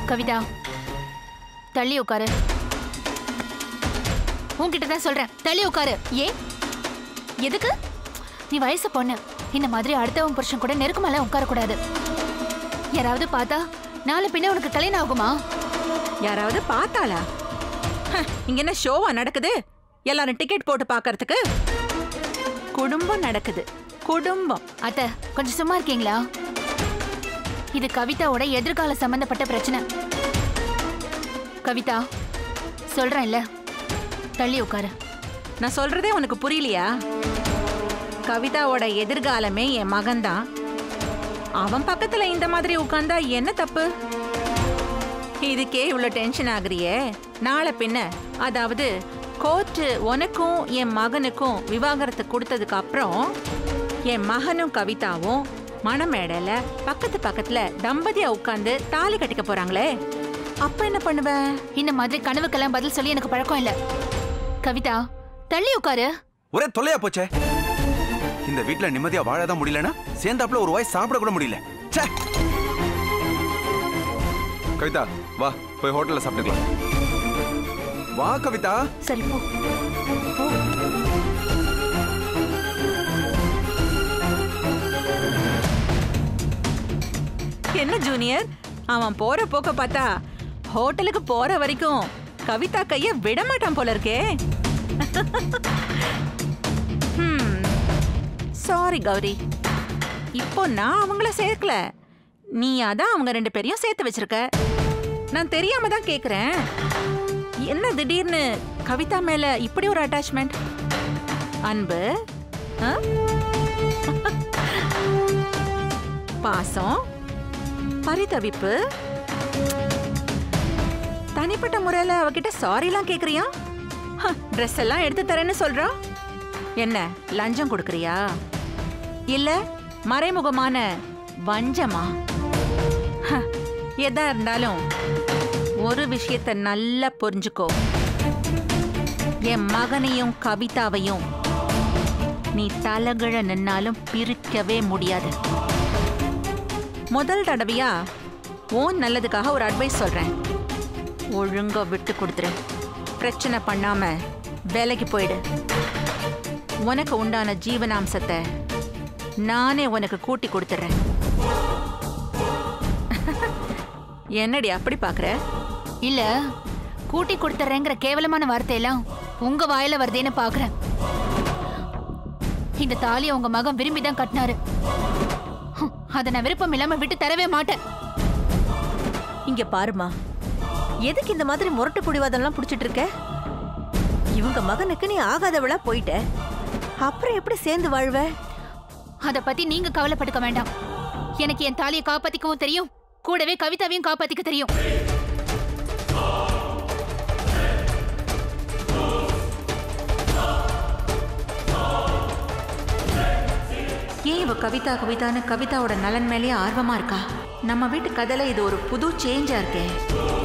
கவிதா தள்ளி உட்காரு உன்கிட்ட தான் சொல்றேன் தள்ளி உட்காரு ஏன் எதுக்கு நீ வயசு பொண்ணு இந்த மாதிரி அடுத்தவன் புருஷன் கூட நெருக்கமால உட்கார கூடாது யாராவது பார்த்தா நாளை பின்ன உனக்கு கல்யாணம் ஆகுமா யாராவது பார்த்தாளா ஹ, இங்க என்ன ஷோவா நடக்குது எல்லாரும் டிக்கெட் போட்டு பார்க்கறதுக்கு குடும்பம் நடக்குது குடும்பம் அத்த கொஞ்சம் சும்மா இருக்கீங்களா இது கவிதாவோட எதிர்கால சம்பந்தப்பட்ட பிரச்சனை கவிதா சொல்றேன்ல தள்ளி உட்காரு நான் சொல்றதே உனக்கு புரியலையா கவிதாவோட எதிர்காலமே என் மகன்தான் அவன் பக்கத்துல இந்த மாதிரி உட்கார்ந்தா என்ன தப்பு இதுக்கே இவ்வளோ டென்ஷன் ஆகுறியே நாளை பின்ன அதாவது கோர்ட்டு உனக்கும் என் மகனுக்கும் விவாகரத்து கொடுத்ததுக்கு அப்புறம் என் மகனும் கவிதாவும் மணமேடையில பக்கத்து பக்கத்துல தம்பதியா உட்கார்ந்து தாலி கட்டிக்க போறாங்களே அப்ப என்ன பண்ணுவ இந்த மாதிரி கனவுக்கெல்லாம் பதில் சொல்லி எனக்கு பழக்கம் இல்ல கவிதா தள்ளி உட்காரு ஒரே தொல்லையா போச்சே இந்த வீட்ல நிம்மதியா வாழதான் முடியலனா சேர்ந்தாப்புல ஒரு வாய் சாப்பிட கூட முடியல ச்சே கவிதா வா போய் ஹோட்டல்ல சாப்பிட்டுக்கலாம் வா கவிதா சரி போ என்ன ஜூனியர் அவன் போற போக்க பார்த்தா ஹோட்டலுக்கு போற வரைக்கும் கவிதா கைய விட மாட்டான் போல இருக்கே சாரி கௌரி இப்போ நான் அவங்கள சேர்க்கல நீ அதான் அவங்க ரெண்டு பேரையும் சேர்த்து வச்சிருக்க நான் தெரியாம தான் கேக்குறேன் என்ன திடீர்னு கவிதா மேல இப்படி ஒரு அட்டாச்மெண்ட் அன்பு ஆ? பாசம் பரிதவிப்பு தனிப்பட்ட முறையில அவகிட்ட சாரிலாம் கேக்குறியா ட்ரெஸ் எல்லாம் எடுத்து தரேன்னு சொல்றா என்ன லஞ்சம் கொடுக்கறியா இல்ல மறைமுகமான வஞ்சமா ஹ, எதா இருந்தாலும் ஒரு விஷயத்த நல்லா புரிஞ்சுக்கோ என் மகனையும் கவிதாவையும் நீ தலகிழ நின்னாலும் பிரிக்கவே முடியாது முதல் தடவையா உன் நல்லதுக்காக ஒரு அட்வைஸ் சொல்றேன் ஒழுங்கா விட்டு கொடுத்துரு பிரச்சனை பண்ணாம வேலைக்கு போயிடு உனக்கு உண்டான ஜீவனாம்சத்தை நானே உனக்கு கூட்டி கொடுத்துறேன் என்னடி அப்படி பாக்குற இல்ல கூட்டி கொடுத்துறேங்கிற கேவலமான வார்த்தையெல்லாம் உங்க வாயில வருதேன்னு பாக்குறேன் இந்த தாலியை உங்க மகன் விரும்பி தான் கட்டினாரு ஹம், அதை நான் விருப்பம் இல்லாம விட்டு தரவே மாட்டேன் இங்க பாருமா எதுக்கு இந்த மாதிரி முரட்டு பிடிவாதம்லாம் பிடிச்சிட்டு இருக்க இவங்க மகனுக்கு நீ ஆகாதவளா போயிட்ட அப்புறம் எப்படி சேர்ந்து வாழ்வ அத பத்தி நீங்க கவலைப்பட்டுக்க வேண்டாம் எனக்கு என் தாலியை காப்பாத்திக்கவும் தெரியும் கூடவே கவிதாவையும் காப்பாத்திக்க தெரியும் ஏன் இவ கவிதா கவிதான்னு கவிதாவோட நலன் மேலேயே ஆர்வமா இருக்கா நம்ம வீட்டு கதையில இது ஒரு புது சேஞ்சா இருக்கே